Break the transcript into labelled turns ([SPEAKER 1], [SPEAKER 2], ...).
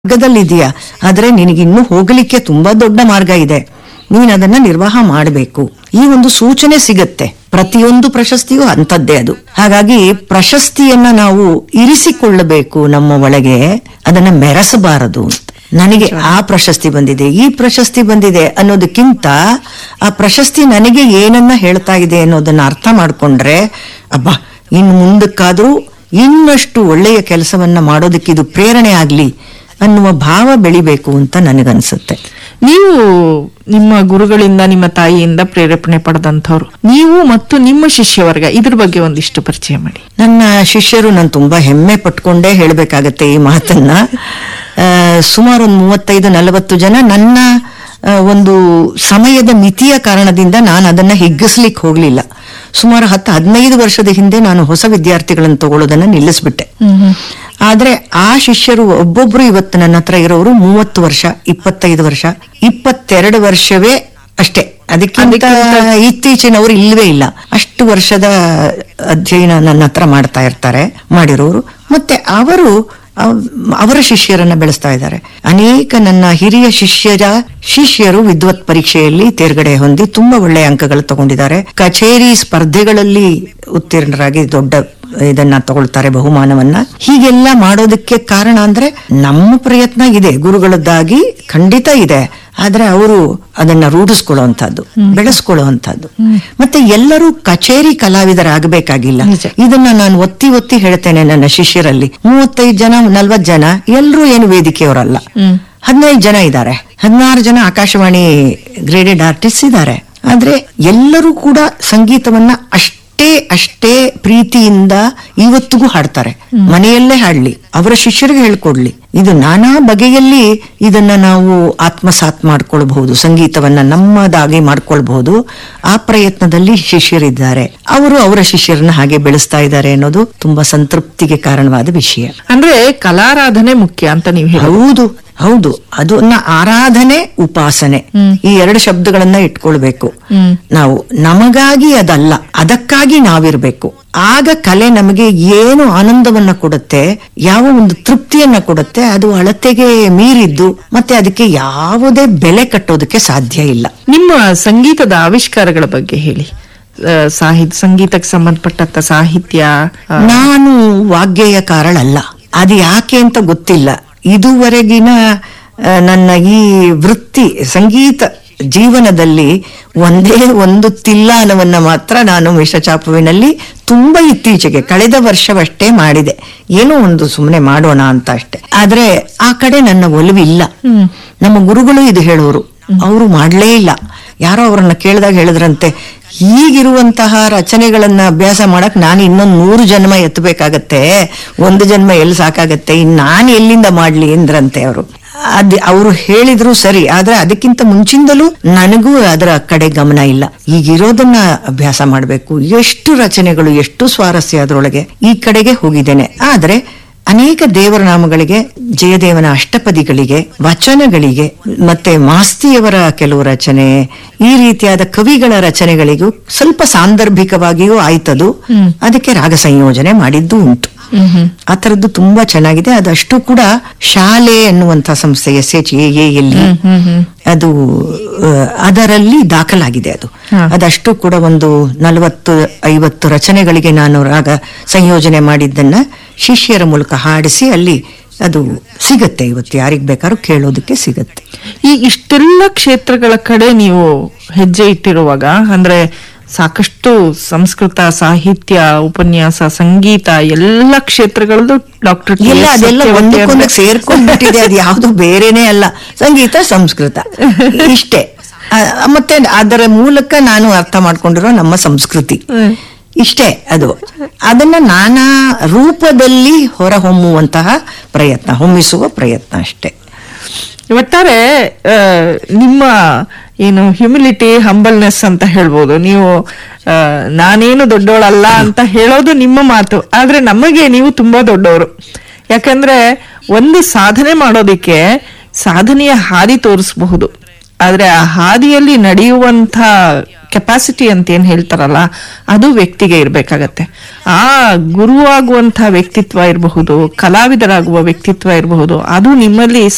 [SPEAKER 1] ಮಾರ್ಗದಲ್ಲಿದೆಯಾ ಆದ್ರೆ ನಿನಗಿನ್ನೂ ಹೋಗಲಿಕ್ಕೆ ತುಂಬಾ ದೊಡ್ಡ ಮಾರ್ಗ ಇದೆ ನೀನ್ ಅದನ್ನ ನಿರ್ವಾಹ ಮಾಡಬೇಕು ಈ ಒಂದು ಸೂಚನೆ ಸಿಗತ್ತೆ ಪ್ರತಿಯೊಂದು ಪ್ರಶಸ್ತಿಯೂ ಅಂತದ್ದೇ ಅದು ಹಾಗಾಗಿ ಪ್ರಶಸ್ತಿಯನ್ನ ನಾವು ಇರಿಸಿಕೊಳ್ಳಬೇಕು ನಮ್ಮ ಒಳಗೆ ಅದನ್ನ ಮೆರೆಸಬಾರದು ಅಂತ ನನಗೆ ಆ ಪ್ರಶಸ್ತಿ ಬಂದಿದೆ ಈ ಪ್ರಶಸ್ತಿ ಬಂದಿದೆ ಅನ್ನೋದಕ್ಕಿಂತ ಆ ಪ್ರಶಸ್ತಿ ನನಗೆ ಏನನ್ನ ಹೇಳ್ತಾ ಇದೆ ಅನ್ನೋದನ್ನ ಅರ್ಥ ಮಾಡ್ಕೊಂಡ್ರೆ ಅಬ್ಬಾ ಇನ್ನು ಮುಂದಕ್ಕಾದ್ರೂ ಇನ್ನಷ್ಟು ಒಳ್ಳೆಯ ಕೆಲಸವನ್ನ ಮಾಡೋದಕ್ಕೆ ಇದು ಪ್ರೇರಣೆ ಆಗ್ಲಿ ಅನ್ನುವ ಭಾವ ಬೆಳಿಬೇಕು ಅಂತ ನನಗನ್ಸುತ್ತೆ
[SPEAKER 2] ನೀವು ನಿಮ್ಮ ಗುರುಗಳಿಂದ ನಿಮ್ಮ ತಾಯಿಯಿಂದ ಪ್ರೇರೇಪಣೆ ಪಡೆದಂಥವ್ರು ನೀವು ಮತ್ತು ನಿಮ್ಮ ಶಿಷ್ಯವರ್ಗ ಇದ್ರ ಬಗ್ಗೆ ಒಂದಿಷ್ಟು ಪರಿಚಯ ಮಾಡಿ
[SPEAKER 1] ನನ್ನ ಶಿಷ್ಯರು ನಾನು ತುಂಬಾ ಹೆಮ್ಮೆ ಪಟ್ಕೊಂಡೇ ಹೇಳಬೇಕಾಗತ್ತೆ ಈ ಮಾತನ್ನ ಆ, ಸುಮಾರು ಒಂದು ಮೂವತ್ತೈದು ನಲವತ್ತು ಜನ ನನ್ನ ಆ, ಒಂದು ಸಮಯದ ಮಿತಿಯ ಕಾರಣದಿಂದ ನಾನು ಅದನ್ನ ಹಿಗ್ಗಿಸ್ಲಿಕ್ಕೆ ಹೋಗ್ಲಿಲ್ಲ ಸುಮಾರು ಹತ್ತು ಹದಿನೈದು ವರ್ಷದ ಹಿಂದೆ ನಾನು ಹೊಸ ವಿದ್ಯಾರ್ಥಿಗಳನ್ನು ತಗೊಳ್ಳೋದನ್ನ ನಿಲ್ಲಿಸ್ಬಿಟ್ಟೆ ಆದ್ರೆ ಆ ಶಿಷ್ಯರು ಒಬ್ಬೊಬ್ರು ಇವತ್ತು ನನ್ನ ಹತ್ರ ಇರೋರು ಮೂವತ್ತು ವರ್ಷ ಇಪ್ಪತ್ತೈದು ವರ್ಷ ಇಪ್ಪತ್ತೆರಡು ವರ್ಷವೇ ಅಷ್ಟೇ ಅದಕ್ಕಿಂತ ಇತ್ತೀಚಿನವರು ಇಲ್ಲವೇ ಇಲ್ಲ ಅಷ್ಟು ವರ್ಷದ ಅಧ್ಯಯನ ನನ್ನ ಹತ್ರ ಮಾಡ್ತಾ ಇರ್ತಾರೆ ಮಾಡಿರೋರು ಮತ್ತೆ ಅವರು ಅವ್- ಅವರ ಶಿಷ್ಯರನ್ನ ಬೆಳೆಸ್ತಾ ಇದ್ದಾರೆ ಅನೇಕ ನನ್ನ ಹಿರಿಯ ಶಿಷ್ಯರ ಶಿಷ್ಯರು ವಿದ್ವತ್ ಪರೀಕ್ಷೆಯಲ್ಲಿ ತೇರ್ಗಡೆ ಹೊಂದಿ ತುಂಬಾ ಒಳ್ಳೆಯ ಅಂಕಗಳು ತಗೊಂಡಿದ್ದಾರೆ ಕಚೇರಿ ಸ್ಪರ್ಧೆಗಳಲ್ಲಿ ಉತ್ತೀರ್ಣರಾಗಿ ದೊಡ್ಡ ಇದನ್ನ ತಗೊಳ್ತಾರೆ ಬಹುಮಾನವನ್ನ ಹೀಗೆಲ್ಲ ಮಾಡೋದಕ್ಕೆ ಕಾರಣ ಅಂದ್ರೆ ನಮ್ಮ ಪ್ರಯತ್ನ ಇದೆ ಗುರುಗಳದ್ದಾಗಿ ಖಂಡಿತ ಇದೆ ಆದ್ರೆ ಅವರು ಅದನ್ನ ರೂಢಿಸ್ಕೊಳ್ಳುವಂತದ್ದು ಬೆಳೆಸ್ಕೊಳ್ಳುವಂತದ್ದು ಮತ್ತೆ ಎಲ್ಲರೂ ಕಚೇರಿ ಕಲಾವಿದರಾಗಬೇಕಾಗಿಲ್ಲ ಇದನ್ನ ನಾನು ಒತ್ತಿ ಒತ್ತಿ ಹೇಳ್ತೇನೆ ನನ್ನ ಶಿಷ್ಯರಲ್ಲಿ ಮೂವತ್ತೈದು ಜನ ನಲ್ವತ್ ಜನ ಎಲ್ಲರೂ ಏನು ವೇದಿಕೆಯವರಲ್ಲ ಹದಿನೈದು ಜನ ಇದ್ದಾರೆ ಹದಿನಾರು ಜನ ಆಕಾಶವಾಣಿ ಗ್ರೇಡೆಡ್ ಆರ್ಟಿಸ್ಟ್ ಇದ್ದಾರೆ ಆದ್ರೆ ಎಲ್ಲರೂ ಕೂಡ ಸಂಗೀತವನ್ನ ಅಷ್ಟೇ ಅಷ್ಟೇ ಪ್ರೀತಿಯಿಂದ ಇವತ್ತಿಗೂ ಹಾಡ್ತಾರೆ ಮನೆಯಲ್ಲೇ ಹಾಡ್ಲಿ ಅವರ ಶಿಷ್ಯರಿಗೆ ಹೇಳ್ಕೊಡ್ಲಿ ಇದು ನಾನಾ ಬಗೆಯಲ್ಲಿ ಇದನ್ನ ನಾವು ಆತ್ಮಸಾತ್ ಮಾಡ್ಕೊಳ್ಬಹುದು ಸಂಗೀತವನ್ನ ನಮ್ಮದಾಗಿ ಮಾಡ್ಕೊಳ್ಬಹುದು ಆ ಪ್ರಯತ್ನದಲ್ಲಿ ಶಿಷ್ಯರಿದ್ದಾರೆ ಅವರು ಅವರ ಶಿಷ್ಯರನ್ನ ಹಾಗೆ ಬೆಳೆಸ್ತಾ ಇದ್ದಾರೆ ಅನ್ನೋದು ತುಂಬಾ ಸಂತೃಪ್ತಿಗೆ ಕಾರಣವಾದ ವಿಷಯ
[SPEAKER 2] ಅಂದ್ರೆ ಕಲಾರಾಧನೆ ಮುಖ್ಯ ಅಂತ ನೀವು ಹೇಳಿ
[SPEAKER 1] ಹೌದು ಹೌದು ಅದನ್ನ ಆರಾಧನೆ ಉಪಾಸನೆ ಈ ಎರಡು ಶಬ್ದಗಳನ್ನ ಇಟ್ಕೊಳ್ಬೇಕು ನಾವು ನಮಗಾಗಿ ಅದಲ್ಲ ಅದಕ್ಕಾಗಿ ನಾವಿರ್ಬೇಕು ಆಗ ಕಲೆ ನಮಗೆ ಏನು ಆನಂದವನ್ನ ಕೊಡುತ್ತೆ ಯಾವ ಒಂದು ತೃಪ್ತಿಯನ್ನ ಕೊಡುತ್ತೆ ಅದು ಅಳತೆಗೆ ಮೀರಿದ್ದು ಮತ್ತೆ ಅದಕ್ಕೆ ಯಾವುದೇ ಬೆಲೆ ಕಟ್ಟೋದಕ್ಕೆ ಸಾಧ್ಯ ಇಲ್ಲ
[SPEAKER 2] ನಿಮ್ಮ ಸಂಗೀತದ ಆವಿಷ್ಕಾರಗಳ ಬಗ್ಗೆ ಹೇಳಿ ಆ, ಸಾಹಿತ್ಯ ಸಂಗೀತಕ್ಕೆ ಸಂಬಂಧಪಟ್ಟಂತ ಸಾಹಿತ್ಯ ಆ,
[SPEAKER 1] ನಾನು ವಾಗ್ಗೇಯಕಾರಳಲ್ಲ ಅದು ಯಾಕೆ ಅಂತ ಗೊತ್ತಿಲ್ಲ ಇದುವರೆಗಿನ ಆ, ನನ್ನ ಈ ವೃತ್ತಿ ಸಂಗೀತ ಜೀವನದಲ್ಲಿ ಒಂದೇ ಒಂದು ತಿಲ್ಲಾನವನ್ನ ಮಾತ್ರ ನಾನು ಮಿಶ್ರಚಾಪುವಿನಲ್ಲಿ ತುಂಬಾ ಇತ್ತೀಚೆಗೆ ಕಳೆದ ವರ್ಷವಷ್ಟೇ ಮಾಡಿದೆ ಏನೋ ಒಂದು ಸುಮ್ಮನೆ ಮಾಡೋಣ ಅಂತ ಅಷ್ಟೇ ಆದ್ರೆ ಆ ಕಡೆ ನನ್ನ ಒಲವಿಲ್ಲ ನಮ್ಮ ಗುರುಗಳು ಇದು ಹೇಳೋರು ಅವರು ಮಾಡ್ಲೇ ಇಲ್ಲ ಯಾರೋ ಅವರನ್ನ ಕೇಳಿದಾಗ ಹೇಳಿದ್ರಂತೆ ಈಗಿರುವಂತಹ ರಚನೆಗಳನ್ನ ಅಭ್ಯಾಸ ಮಾಡಕ್ ನಾನು ಇನ್ನೊಂದು ನೂರು ಜನ್ಮ ಎತ್ತಬೇಕಾಗತ್ತೆ ಒಂದು ಜನ್ಮ ಎಲ್ಲಿ ಸಾಕಾಗತ್ತೆ ಇನ್ ನಾನು ಎಲ್ಲಿಂದ ಮಾಡ್ಲಿ ಎಂದ್ರಂತೆ ಅವರು ಅದ್ ಅವರು ಹೇಳಿದ್ರು ಸರಿ ಆದ್ರೆ ಅದಕ್ಕಿಂತ ಮುಂಚಿಂದಲೂ ನನಗೂ ಅದರ ಕಡೆ ಗಮನ ಇಲ್ಲ ಈಗಿರೋದನ್ನ ಅಭ್ಯಾಸ ಮಾಡಬೇಕು ಎಷ್ಟು ರಚನೆಗಳು ಎಷ್ಟು ಸ್ವಾರಸ್ಯ ಅದರೊಳಗೆ ಈ ಕಡೆಗೆ ಹೋಗಿದ್ದೇನೆ ಆದ್ರೆ ಅನೇಕ ದೇವರ ನಾಮಗಳಿಗೆ ಜಯದೇವನ ಅಷ್ಟಪದಿಗಳಿಗೆ ವಚನಗಳಿಗೆ ಮತ್ತೆ ಮಾಸ್ತಿಯವರ ಕೆಲವು ರಚನೆ ಈ ರೀತಿಯಾದ ಕವಿಗಳ ರಚನೆಗಳಿಗೂ ಸ್ವಲ್ಪ ಸಾಂದರ್ಭಿಕವಾಗಿಯೂ ಆಯ್ತದು ಅದಕ್ಕೆ ರಾಗ ಸಂಯೋಜನೆ ಮಾಡಿದ್ದು ಉಂಟು ಆ ತರದ್ದು ತುಂಬಾ ಚೆನ್ನಾಗಿದೆ ಅದಷ್ಟು ಕೂಡ ಶಾಲೆ ಅನ್ನುವಂತ ಸಂಸ್ಥೆ ಎಸ್ ಎಚ್ ಎ ಎಲ್ಲಿ ಅದು ಆ, ಅದರಲ್ಲಿ ದಾಖಲಾಗಿದೆ ಅದು ಅದಷ್ಟು ಕೂಡ ಒಂದು ನಲವತ್ತು ಐವತ್ತು ರಚನೆಗಳಿಗೆ ನಾನು ರಾಗ ಸಂಯೋಜನೆ ಮಾಡಿದ್ದನ್ನ ಶಿಷ್ಯರ ಮೂಲಕ ಹಾಡಿಸಿ ಅಲ್ಲಿ ಅದು ಸಿಗತ್ತೆ ಇವತ್ತು ಯಾರಿಗ್ ಬೇಕಾದ್ರೂ ಕೇಳೋದಕ್ಕೆ ಸಿಗತ್ತೆ
[SPEAKER 2] ಈ ಇಷ್ಟೆಲ್ಲ ಕ್ಷೇತ್ರಗಳ ಕಡೆ ನೀವು ಹೆಜ್ಜೆ ಇಟ್ಟಿರುವಾಗ ಅಂದ್ರೆ ಸಾಕಷ್ಟು ಸಂಸ್ಕೃತ ಸಾಹಿತ್ಯ ಉಪನ್ಯಾಸ ಸಂಗೀತ ಎಲ್ಲ ಕ್ಷೇತ್ರಗಳದ್ದು ಡಾಕ್ಟರ್ ಟಿ.
[SPEAKER 1] ಎಲ್ಲ
[SPEAKER 2] ಎಸ್.
[SPEAKER 1] ಅದೆಲ್ಲ
[SPEAKER 2] ಸತ್ಯವತಿ
[SPEAKER 1] ಒಂದಕ್ಕೊಂದು
[SPEAKER 2] ಅಂದ್ರೆ-
[SPEAKER 1] ಸೇರ್ಕೊಂಡ್ಬಿಟ್ಟಿದೆ ಅದು ಯಾವುದು ಬೇರೆನೇ ಅಲ್ಲ ಸಂಗೀತ ಸಂಸ್ಕೃತ ಇಷ್ಟೇ ಆ, ಮತ್ತೆ ಅದರ ಮೂಲಕ ನಾನು ಅರ್ಥ ಮಾಡ್ಕೊಂಡಿರೋ ನಮ್ಮ ಸಂಸ್ಕೃತಿ
[SPEAKER 2] ಹ್ಮ್.
[SPEAKER 1] ಇಷ್ಟೇ ಅದು ಅದನ್ನ ನಾನಾ ರೂಪದಲ್ಲಿ ಹೊರಹೊಮ್ಮುವಂತಹ ಪ್ರಯತ್ನ ಹೊಮ್ಮಿಸುವ ಪ್ರಯತ್ನ ಅಷ್ಟೇ
[SPEAKER 2] ಒಟ್ಟಾರೆ ಆ, ನಿಮ್ಮ ಏನು ಹ್ಯುಮಿಲಿಟಿ ಹಂಬಲ್ನೆಸ್ ಅಂತ ಹೇಳ್ಬೋದು ನೀವು ಆ, ನಾನೇನು ದೊಡ್ಡವಳಲ್ಲ ಅಂತ ಹೇಳೋದು ನಿಮ್ಮ ಮಾತು ಆದ್ರೆ ನಮಗೆ ನೀವು ತುಂಬಾ ದೊಡ್ಡವರು ಯಾಕಂದ್ರೆ ಒಂದು ಸಾಧನೆ ಮಾಡೋದಿಕ್ಕೆ ಸಾಧನೆಯ ಹಾದಿ ತೋರಿಸಬಹುದು ಆದ್ರೆ ಆ ಹಾದಿಯಲ್ಲಿ ನಡೆಯುವಂತ ಕೆಪಾಸಿಟಿ ಅಂತ ಏನ್ ಹೇಳ್ತಾರಲ್ಲ ಅದು ವ್ಯಕ್ತಿಗೆ ಇರ್ಬೇಕಾಗತ್ತೆ ಆ ಗುರುವಾಗುವಂತಹ ವ್ಯಕ್ತಿತ್ವ ಇರಬಹುದು ಕಲಾವಿದರಾಗುವ ವ್ಯಕ್ತಿತ್ವ ಇರಬಹುದು ಅದು ನಿಮ್ಮಲ್ಲಿ